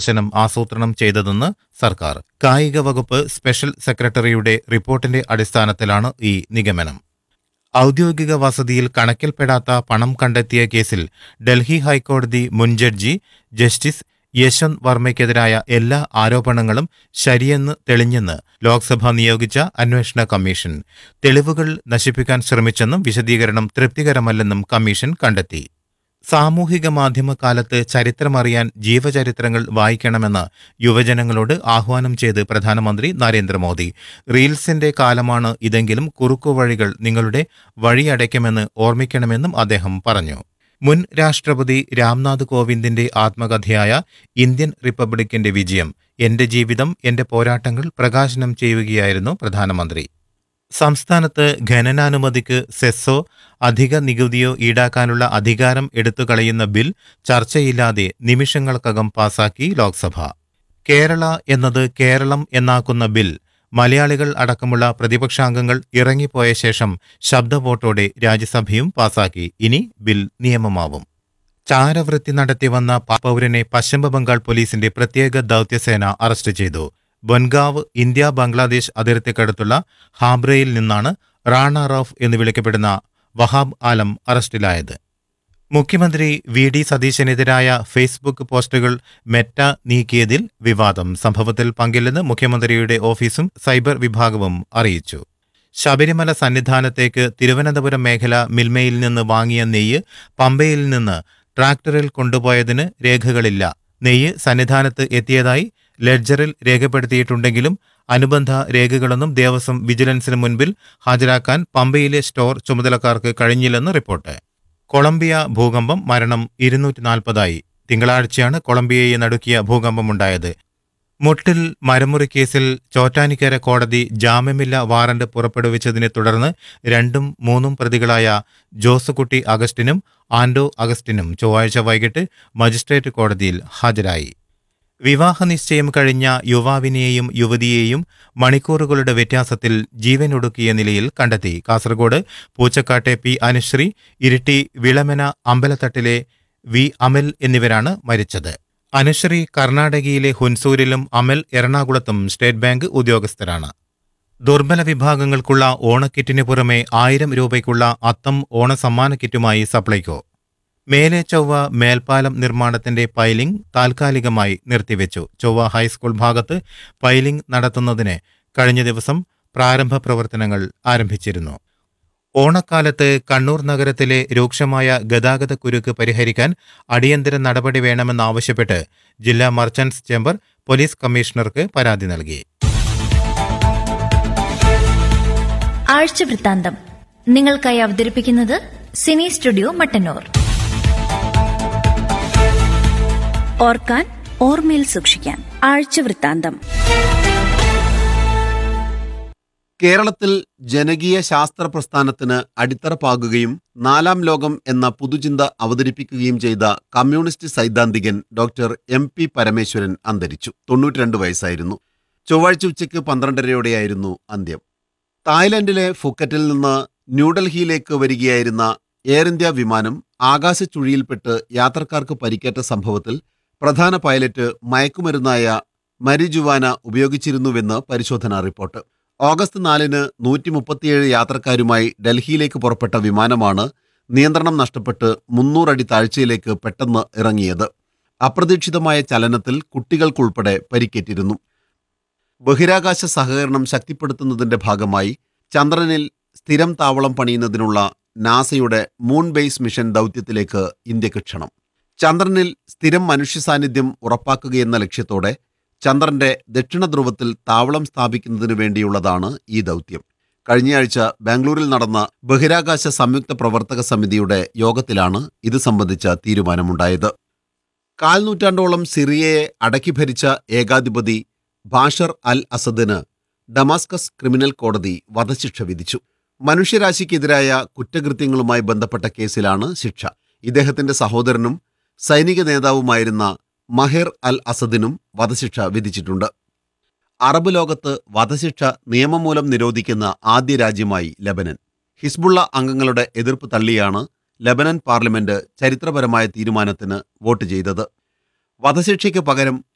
സന്ദർശനം ആസൂത്രണം ചെയ്തതെന്ന് സർക്കാർ കായിക വകുപ്പ് സ്പെഷ്യൽ സെക്രട്ടറിയുടെ റിപ്പോർട്ടിന്റെ അടിസ്ഥാനത്തിലാണ് ഈ നിഗമനം ഔദ്യോഗിക വസതിയിൽ കണക്കിൽപ്പെടാത്ത പണം കണ്ടെത്തിയ കേസിൽ ഡൽഹി ഹൈക്കോടതി മുൻ ജഡ്ജി ജസ്റ്റിസ് യശ്വന്ത് വർമ്മയ്ക്കെതിരായ എല്ലാ ആരോപണങ്ങളും ശരിയെന്ന് തെളിഞ്ഞെന്ന് ലോക്സഭ നിയോഗിച്ച അന്വേഷണ കമ്മീഷൻ തെളിവുകൾ നശിപ്പിക്കാൻ ശ്രമിച്ചെന്നും വിശദീകരണം തൃപ്തികരമല്ലെന്നും കമ്മീഷൻ കണ്ടെത്തി സാമൂഹിക മാധ്യമ കാലത്ത് ചരിത്രമറിയാൻ ജീവചരിത്രങ്ങൾ വായിക്കണമെന്ന് യുവജനങ്ങളോട് ആഹ്വാനം ചെയ്ത് പ്രധാനമന്ത്രി നരേന്ദ്രമോദി റീൽസിന്റെ കാലമാണ് ഇതെങ്കിലും കുറുക്കുവഴികൾ നിങ്ങളുടെ വഴിയടയ്ക്കുമെന്ന് ഓർമ്മിക്കണമെന്നും അദ്ദേഹം പറഞ്ഞു മുൻ രാഷ്ട്രപതി രാംനാഥ് കോവിന്ദിന്റെ ആത്മകഥയായ ഇന്ത്യൻ റിപ്പബ്ലിക്കിന്റെ വിജയം എന്റെ ജീവിതം എന്റെ പോരാട്ടങ്ങൾ പ്രകാശനം ചെയ്യുകയായിരുന്നു പ്രധാനമന്ത്രി സംസ്ഥാനത്ത് ഖനനാനുമതിക്ക് സെസ്സോ അധിക നികുതിയോ ഈടാക്കാനുള്ള അധികാരം എടുത്തുകളയുന്ന ബിൽ ചർച്ചയില്ലാതെ നിമിഷങ്ങൾക്കകം പാസാക്കി ലോക്സഭ കേരള എന്നത് കേരളം എന്നാക്കുന്ന ബിൽ മലയാളികൾ അടക്കമുള്ള പ്രതിപക്ഷാംഗങ്ങൾ ഇറങ്ങിപ്പോയ ശേഷം ശബ്ദവോട്ടോടെ രാജ്യസഭയും പാസാക്കി ഇനി ബിൽ നിയമമാവും ചാരവൃത്തി നടത്തി വന്ന പൗരനെ പശ്ചിമബംഗാൾ പോലീസിന്റെ പ്രത്യേക ദൗത്യസേന അറസ്റ്റ് ചെയ്തു ബൊൻഗാവ് ഇന്ത്യ ബംഗ്ലാദേശ് അതിർത്തിക്കടുത്തുള്ള ഹാബ്രയിൽ നിന്നാണ് റാണ റൌഫ് എന്ന് വിളിക്കപ്പെടുന്ന വഹാബ് ആലം അറസ്റ്റിലായത് മുഖ്യമന്ത്രി വി ഡി സതീശനെതിരായ ഫേസ്ബുക്ക് പോസ്റ്റുകൾ മെറ്റ നീക്കിയതിൽ വിവാദം സംഭവത്തിൽ പങ്കില്ലെന്ന് മുഖ്യമന്ത്രിയുടെ ഓഫീസും സൈബർ വിഭാഗവും അറിയിച്ചു ശബരിമല സന്നിധാനത്തേക്ക് തിരുവനന്തപുരം മേഖല മിൽമയിൽ നിന്ന് വാങ്ങിയ നെയ്യ് പമ്പയിൽ നിന്ന് ട്രാക്ടറിൽ കൊണ്ടുപോയതിന് രേഖകളില്ല നെയ്യ് സന്നിധാനത്ത് എത്തിയതായി ലെഡ്ജറിൽ രേഖപ്പെടുത്തിയിട്ടുണ്ടെങ്കിലും അനുബന്ധ രേഖകളൊന്നും ദേവസ്വം വിജിലൻസിന് മുൻപിൽ ഹാജരാക്കാൻ പമ്പയിലെ സ്റ്റോർ ചുമതലക്കാർക്ക് കഴിഞ്ഞില്ലെന്ന് റിപ്പോർട്ട് കൊളംബിയ ഭൂകമ്പം മരണം ഇരുന്നൂറ്റി നാൽപ്പതായി തിങ്കളാഴ്ചയാണ് കൊളംബിയയെ നടുക്കിയ ഭൂകമ്പമുണ്ടായത് മുട്ടിൽ മരമുറി കേസിൽ ചോറ്റാനിക്കര കോടതി ജാമ്യമില്ല വാറന്റ് പുറപ്പെടുവിച്ചതിനെ തുടർന്ന് രണ്ടും മൂന്നും പ്രതികളായ ജോസുകുട്ടി അഗസ്റ്റിനും ആൻഡോ അഗസ്റ്റിനും ചൊവ്വാഴ്ച വൈകിട്ട് മജിസ്ട്രേറ്റ് കോടതിയിൽ ഹാജരായി വിവാഹ നിശ്ചയം കഴിഞ്ഞ യുവാവിനെയും യുവതിയെയും മണിക്കൂറുകളുടെ വ്യത്യാസത്തിൽ ജീവനൊടുക്കിയ നിലയിൽ കണ്ടെത്തി കാസർഗോഡ് പൂച്ചക്കാട്ടെ പി അനുശ്രീ ഇരിട്ടി വിളമന അമ്പലത്തട്ടിലെ വി അമൽ എന്നിവരാണ് മരിച്ചത് അനുശ്രീ കർണാടകയിലെ ഹുൻസൂരിലും അമൽ എറണാകുളത്തും സ്റ്റേറ്റ് ബാങ്ക് ഉദ്യോഗസ്ഥരാണ് ദുർബല വിഭാഗങ്ങൾക്കുള്ള ഓണക്കിറ്റിന് പുറമെ ആയിരം രൂപയ്ക്കുള്ള അത്തം ഓണസമ്മാന കിറ്റുമായി സപ്ലൈകോ മേലെ ചൊവ്വ മേൽപ്പാലം നിർമ്മാണത്തിന്റെ പൈലിംഗ് താൽക്കാലികമായി നിർത്തിവെച്ചു ചൊവ്വ ഹൈസ്കൂൾ ഭാഗത്ത് പൈലിംഗ് നടത്തുന്നതിന് കഴിഞ്ഞ ദിവസം പ്രാരംഭ പ്രവർത്തനങ്ങൾ ആരംഭിച്ചിരുന്നു ഓണക്കാലത്ത് കണ്ണൂർ നഗരത്തിലെ രൂക്ഷമായ ഗതാഗത കുരുക്ക് പരിഹരിക്കാൻ അടിയന്തര നടപടി വേണമെന്നാവശ്യപ്പെട്ട് ജില്ലാ മർച്ചന്റ്സ് ചേംബർ പോലീസ് കമ്മീഷണർക്ക് പരാതി നൽകി ആഴ്ച വൃത്താന്തം നിങ്ങൾക്കായി അവതരിപ്പിക്കുന്നത് സിനി സ്റ്റുഡിയോ മട്ടന്നൂർ ഓർക്കാൻ ഓർമ്മയിൽ സൂക്ഷിക്കാൻ ആഴ്ച വൃത്താന്തം കേരളത്തിൽ ജനകീയ ശാസ്ത്ര പ്രസ്ഥാനത്തിന് അടിത്തറ പാകുകയും നാലാം ലോകം എന്ന പുതുചിന്ത അവതരിപ്പിക്കുകയും ചെയ്ത കമ്മ്യൂണിസ്റ്റ് സൈദ്ധാന്തികൻ ഡോക്ടർ എം പി പരമേശ്വരൻ അന്തരിച്ചു തൊണ്ണൂറ്റിരണ്ട് വയസ്സായിരുന്നു ചൊവ്വാഴ്ച ഉച്ചയ്ക്ക് പന്ത്രണ്ടരയോടെയായിരുന്നു അന്ത്യം തായ്ലൻഡിലെ ഫുക്കറ്റിൽ നിന്ന് ന്യൂഡൽഹിയിലേക്ക് വരികയായിരുന്ന എയർ ഇന്ത്യ വിമാനം ആകാശച്ചുഴിയിൽപ്പെട്ട് യാത്രക്കാർക്ക് പരിക്കേറ്റ സംഭവത്തിൽ പ്രധാന പൈലറ്റ് മയക്കുമരുന്നായ മരിജുവാന ഉപയോഗിച്ചിരുന്നുവെന്ന് പരിശോധനാ റിപ്പോർട്ട് ഓഗസ്റ്റ് നാലിന് നൂറ്റി മുപ്പത്തിയേഴ് യാത്രക്കാരുമായി ഡൽഹിയിലേക്ക് പുറപ്പെട്ട വിമാനമാണ് നിയന്ത്രണം നഷ്ടപ്പെട്ട് മുന്നൂറടി താഴ്ചയിലേക്ക് പെട്ടെന്ന് ഇറങ്ങിയത് അപ്രതീക്ഷിതമായ ചലനത്തിൽ കുട്ടികൾക്കുൾപ്പെടെ പരിക്കേറ്റിരുന്നു ബഹിരാകാശ സഹകരണം ശക്തിപ്പെടുത്തുന്നതിന്റെ ഭാഗമായി ചന്ദ്രനിൽ സ്ഥിരം താവളം പണിയുന്നതിനുള്ള നാസയുടെ മൂൺ ബേസ് മിഷൻ ദൗത്യത്തിലേക്ക് ഇന്ത്യക്ക് ക്ഷണം ചന്ദ്രനിൽ സ്ഥിരം മനുഷ്യ സാന്നിധ്യം ഉറപ്പാക്കുകയെന്ന ലക്ഷ്യത്തോടെ ചന്ദ്രന്റെ ദക്ഷിണ ധ്രുവത്തിൽ താവളം സ്ഥാപിക്കുന്നതിനു വേണ്ടിയുള്ളതാണ് ഈ ദൗത്യം കഴിഞ്ഞയാഴ്ച ബാംഗ്ലൂരിൽ നടന്ന ബഹിരാകാശ സംയുക്ത പ്രവർത്തക സമിതിയുടെ യോഗത്തിലാണ് ഇത് സംബന്ധിച്ച തീരുമാനമുണ്ടായത് കാൽ നൂറ്റാണ്ടോളം സിറിയയെ അടക്കി ഭരിച്ച ഏകാധിപതി ബാഷർ അൽ അസദിന് ഡമാസ്കസ് ക്രിമിനൽ കോടതി വധശിക്ഷ വിധിച്ചു മനുഷ്യരാശിക്കെതിരായ കുറ്റകൃത്യങ്ങളുമായി ബന്ധപ്പെട്ട കേസിലാണ് ശിക്ഷ ഇദ്ദേഹത്തിന്റെ സഹോദരനും സൈനിക നേതാവുമായിരുന്ന മഹേർ അൽ അസദിനും വധശിക്ഷ വിധിച്ചിട്ടുണ്ട് അറബ് ലോകത്ത് വധശിക്ഷ നിയമം മൂലം നിരോധിക്കുന്ന ആദ്യ രാജ്യമായി ലബനൻ ഹിസ്ബുള്ള അംഗങ്ങളുടെ എതിർപ്പ് തള്ളിയാണ് ലബനൻ പാർലമെന്റ് ചരിത്രപരമായ തീരുമാനത്തിന് വോട്ട് ചെയ്തത് വധശിക്ഷയ്ക്ക് പകരം